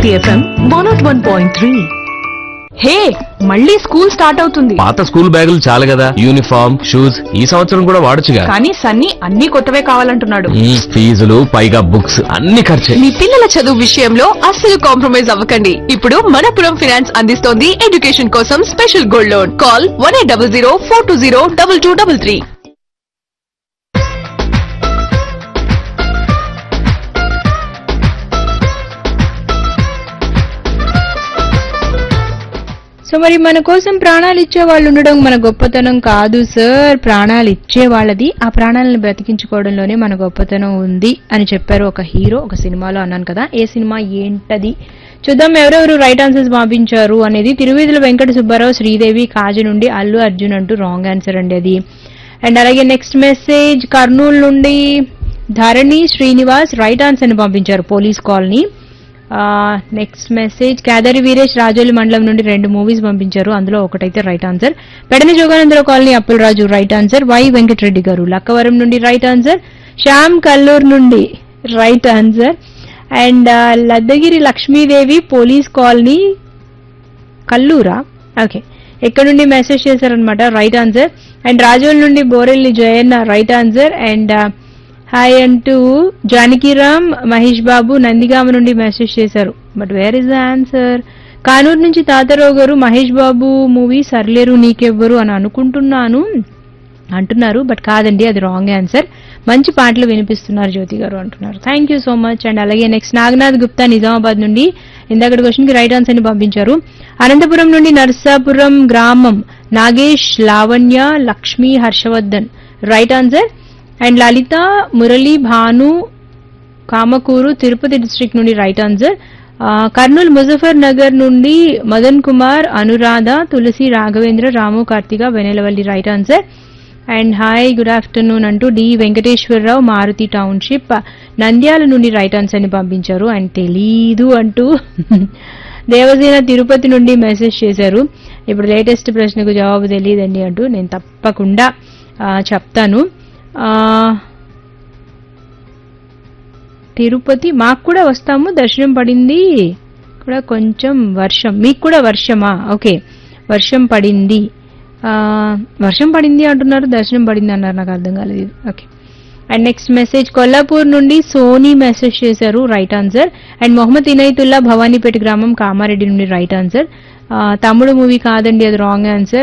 Bharati FM one nought one point three hey మళ్ళీ school start అవుతుంది పాత స్కూల్ బ్యాగులు చాలు కదా యూనిఫామ్ షూస్ ఈ సంవత్సరం కూడా వాడొచ్చుగా కానీ సన్నీ అన్ని కొత్తవే కావాలంటున్నాడు ఈ ఫీజులు పైగా బుక్స్ అన్ని ఖర్చే మీ పిల్లల చదువు విషయంలో అస్సలు కాంప్రమైజ్ అవ్వకండి ఇప్పుడు మనపురం ఫినాన్స్ అందిస్తోంది ఎడ్యుకేషన్ కోసం special gold loan call one eight double zero four two zero double two double three so మరి మన కోసం ప్రాణాలు ఇచ్చే వాళ్ళు ఉండడం మన గొప్పతనం కాదు సార్ ప్రాణాలు ఇచ్చే వాళ్ళది ఆ ప్రాణాలను బ్రతికించుకోవడంలోనే మన గొప్పతనం ఉంది అని చెప్పారు ఒక హీరో ఒక సినిమాలో అన్నాను కదా ఏ సినిమా ఏంటది చూద్దాం ఎవరెవరు రైట్ ఆన్సర్స్ పంపించారు అనేది తిరువీధుల వెంకట సుబ్బారావు శ్రీదేవి కాజు నుండి అల్లు అర్జున్ అంటూ రాంగ్ ఆన్సర్ అండి అది అండ్ అలాగే నెక్స్ట్ మెసేజ్ కర్నూలు నుండి ధరణి శ్రీనివాస్ రైట్ ఆన్సర్ ని పంపించారు police colony next message Kedari Veeresh Rajoli మండలం నుండి రెండు మూవీస్ పంపించారు అందులో ఒకటైతే right answer Pedani Joganandarao colony Appularaju right answer Y Venkatareddy garu Lakkavaram నుండి రైట్ ఆన్సర్ శ్యామ్ కల్లూరు నుండి right answer and Laddagiri Lakshmidevi police colony కల్లూరా ఓకే ఎక్కడ నుండి మెసేజ్ చేశారనమాట రైట్ ఆన్సర్ అండ్ రాజోల్ నుండి Borelli Jayanna right answer and hi అంటూ జానకిరామ్ మహేష్ బాబు నందిగామ నుండి మెసేజ్ చేశారు but where is the answer Kanuru నుంచి తాతారావు గారు మహేష్ బాబు మూవీ సర్లేరు నీకెవ్వరు అని అనుకుంటున్నాను అంటున్నారు బట్ కాదండి అది రాంగ్ ఆన్సర్ మంచి పాటలు వినిపిస్తున్నారు జ్యోతి గారు అంటున్నారు thank you so much and అలాగే నెక్స్ట్ నాగనాథ్ గుప్తా నిజామాబాద్ నుండి ఇందాక క్వశ్చన్ కి రైట్ ఆన్సర్ ని పంపించారు అనంతపురం నుండి నర్సాపురం గ్రామం Nagesh Lavanya Lakshmi Harshavardhan right answer and Lalitha Murali Bhanu Kamakuru Tirupati district నుండి రైట్ ఆన్సర్ ఆ, కర్నూలు ముజఫర్ నగర్ నుండి Madan Kumar Anuradha Tulasi Raghavendra Ramu Karthika Vennelavalli right answer and hi good afternoon అంటూ డి వెంకటేశ్వరరావు మారుతి టౌన్షిప్ నంద్యాల నుండి రైట్ ఆన్సర్ ని పంపించారు అండ్ తెలీదు అంటూ దేవసేన తిరుపతి నుండి మెసేజ్ చేశారు ఇప్పుడు లేటెస్ట్ ప్రశ్నకు జవాబు తెలియదండి అంటూ నేను తప్పకుండా ఆ, చెప్తాను ఆ, తిరుపతి మాకు కూడా వస్తాము దర్శనం పడింది కూడా కొంచెం వర్షం మీకు కూడా వర్షమా ఓకే వర్షం పడింది ఆ, వర్షం పడింది అంటున్నారు దర్శనం పడింది అన్నారు నాకు అర్థం కాలేదు okay and next message Kollapur నుండి సోనీ మెసేజ్ చేశారు right answer and Mohammed Inayatullah Bhavanipeta గ్రామం కామారెడ్డి నుండి రైట్ ఆన్సర్ తమ్ముడు మూవీ కాదండి అది రాంగ్ ఆన్సర్